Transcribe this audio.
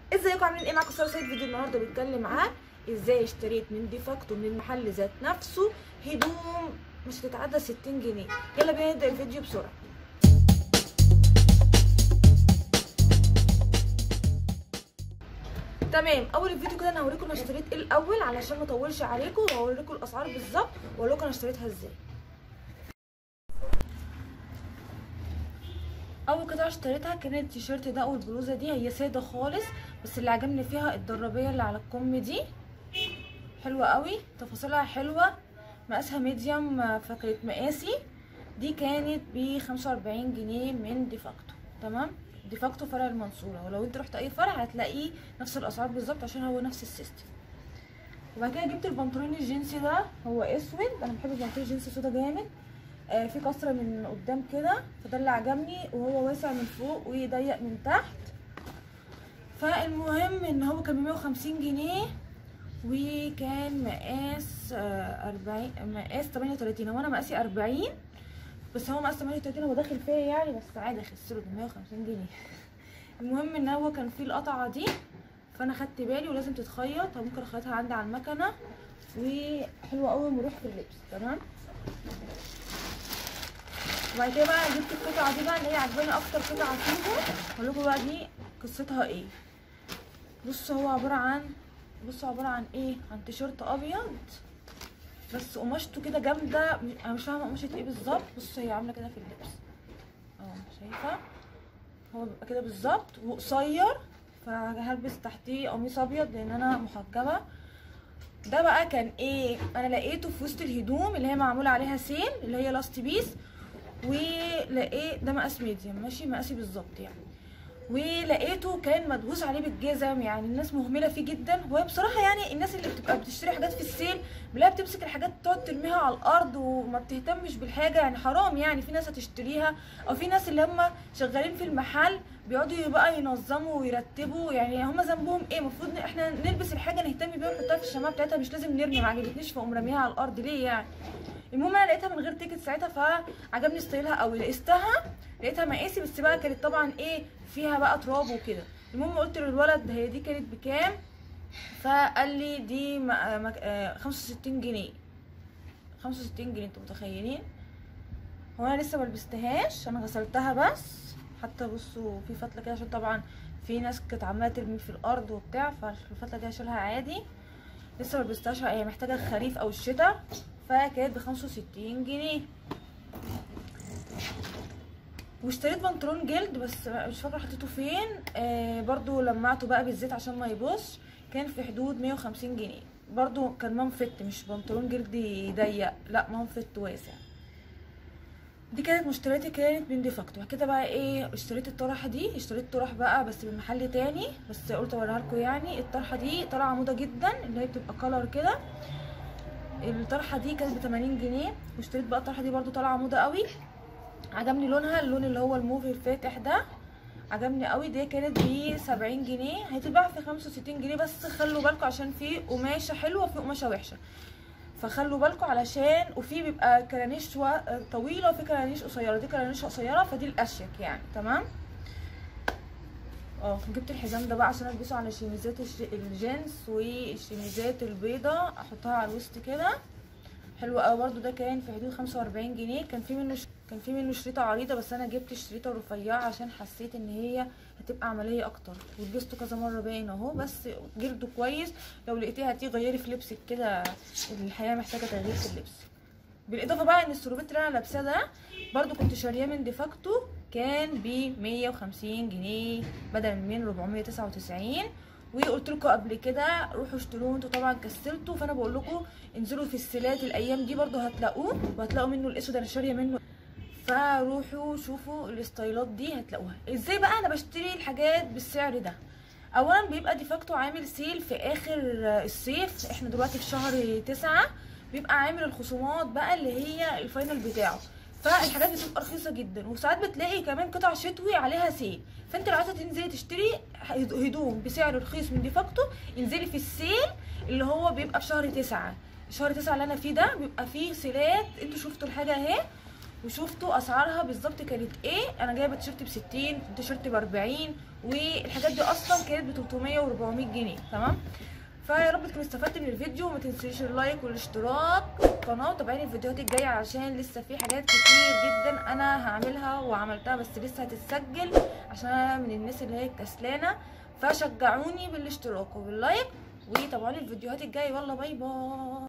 ازيكم عاملين ايه معاكم ساره سيد فيديو النهارده بيتكلم عن ازاي اشتريت من ديفاكتو من المحل ذات نفسه هدوم مش تتعدى 60 جنيه يلا بينا نبدا الفيديو بسرعه تمام اول الفيديو كده انا هوريكم انا اشتريت ايه الاول علشان ما اطولش عليكم واوريكم الاسعار بالظبط واقول لكم انا اشتريتها ازاي اول قطعه اشتريتها كانت التيشيرت ده والبلوزه دي هي ساده خالص بس اللي عجبني فيها الدرابيه اللي على الكم دي حلوه قوي تفاصيلها حلوه مقاسها ميديوم فكانت مقاسي دي كانت ب 45 جنيه من ديفاكتو تمام ديفاكتو فرع المنصوره ولو انت رحت اي فرع هتلاقيه نفس الاسعار بالظبط عشان هو نفس السيستم وبعد كده جبت البنطلون الجينسي ده هو اسود انا بحب البنطلون الجينسي سودا جامد آه في كسره من قدام كده فده اللي عجبني وهو واسع من فوق وضيق من تحت فالمهم ان هو كان ب 150 جنيه وكان مقاس آه 40 مقاس 38 هو انا مقاسي 40 بس هو مقاس 38 هو داخل فيا يعني بس عادي اخسره ب 150 جنيه المهم ان هو كان فيه القطعه دي فانا خدت بالي ولازم تتخيط ممكن اخيطها عندي على المكنه وحلوه قوي مريح في اللبس تمام وبعد كده بقى جبت القطعه دي بقى اللي هي عجباني اكتر قطعه فيهم هقول لكم بقى دي قصتها ايه بصوا هو عباره عن بصوا عباره عن ايه عن تيشيرت ابيض بس قماشته كده جامده انا مش فاهمه قماشه ايه بالظبط بصوا هي عامله كده في اللبس اه شايفه هو بيبقى كده بالظبط وقصير فهلبس تحتيه قميص ابيض لان انا محجبه ده بقى كان ايه انا لقيته في وسط الهدوم اللي هي معمول عليها سيل اللي هي لاست بيس ولقيت ده مقاس ميديم ماشي مقاسي بالظبط يعني ولقيته كان مدهوس عليه بالجزم يعني الناس مهمله فيه جدا وهي بصراحه يعني الناس اللي بتبقى بتشتري حاجات في السيل بلاقيها بتمسك الحاجات تقعد ترميها على الارض وما بتهتمش بالحاجه يعني حرام يعني في ناس هتشتريها او في ناس اللي هم شغالين في المحل بيقعدوا بقى ينظموا ويرتبوا يعني هم ذنبهم ايه المفروض احنا نلبس الحاجه نهتم بيها ونحطها في الشماعه بتاعتها مش لازم نرمي ما عجبتنيش فاقوم راميها على الارض ليه يعني المهم انا لقيتها من غير تيكت ساعتها فعجبني ستايلها قوي لقيتها لقيتها مقاسي بس بقى كانت طبعا ايه فيها بقى تراب وكده المهم قلت للولد هي دي كانت بكام فقال لي دي 65 جنيه 65 جنيه انتوا متخيلين هو انا لسه ملبستهاش انا غسلتها بس حتى بصوا في فتله كده عشان طبعا في ناس كانت عماله ترمي في الارض وبتاع فالفتله دي هشيلها عادي لسه ملبستهاش هي محتاجه الخريف او الشتاء فكانت ب 65 جنيه واشتريت بنطلون جلد بس مش فاكره حطيته فين آه برضو لمعته بقى بالزيت عشان ما يبص كان في حدود 150 جنيه برضو كان مام فت مش بنطلون جلد ضيق لا مام فت واسع دي كانت مشترياتي كانت من ديفاكتو كده بقى ايه اشتريت الطرحه دي اشتريت طرح بقى بس من محل تاني بس قلت اوريها لكم يعني الطرحه دي طالعه موضه جدا اللي هي بتبقى كلر كده الطرحه دي كانت ب 80 جنيه واشتريت بقى الطرحه دي برضو طالعه موضه قوي عجبني لونها اللون اللي هو الموف الفاتح ده عجبني قوي دي كانت ب 70 جنيه هتتباع في 65 جنيه بس خلوا بالكم عشان في قماشه حلوه وفي قماشه وحشه فخلوا بالكم علشان وفي بيبقى كرانيش طويله وفي كرانيش قصيره دي كرانيش قصيره فدي الاشيك يعني تمام اه جبت الحزام ده بقى عشان البسه على شيميزات الجينز والشيميزات البيضه احطها على الوسط كده حلو قوي برده ده كان في حدود 45 جنيه كان في منه ش... كان في منه شريطه عريضه بس انا جبت الشريطه الرفيعه عشان حسيت ان هي هتبقى عمليه اكتر ولبسته كذا مره باين اهو بس جلده كويس لو لقيتيه هاتيه غيري في لبسك كده الحياه محتاجه تغيير في اللبس بالاضافه بقى ان السروبيت اللي انا لابساه ده برده كنت شارياه من ديفاكتو كان ب 150 جنيه بدل من 499 وقلت لكم قبل كده روحوا اشتروه انتوا طبعا كسلتوا فانا بقول لكم انزلوا في السيلات الايام دي برده هتلاقوه وهتلاقوا منه الاسود انا شاريه منه فروحوا شوفوا الستايلات دي هتلاقوها ازاي بقى انا بشتري الحاجات بالسعر ده اولا بيبقى ديفاكتو عامل سيل في اخر الصيف احنا دلوقتي في شهر تسعة بيبقى عامل الخصومات بقى اللي هي الفاينل بتاعه فالحاجات بتبقى رخيصه جدا وساعات بتلاقي كمان قطع شتوي عليها سيل فانت لو عايزه تنزلي تشتري هدوم بسعر رخيص من ديفاكتو انزلي في السيل اللي هو بيبقى في شهر تسعة شهر تسعة اللي انا فيه ده بيبقى فيه سيلات انتوا شفتوا الحاجه اهي وشفتوا اسعارها بالظبط كانت ايه انا جايبه تيشيرت ب 60 تيشيرت ب 40 والحاجات دي اصلا كانت ب 300 و 400 جنيه تمام فيا رب تكونوا استفدتوا من الفيديو وما تنسوش اللايك والاشتراك في القناه وتابعيني الفيديوهات الجايه عشان لسه في حاجات كتير جدا انا هعملها وعملتها بس لسه هتتسجل عشان انا من الناس اللي هي كسلانه فشجعوني بالاشتراك وباللايك وتابعوني الفيديوهات الجايه يلا باي باي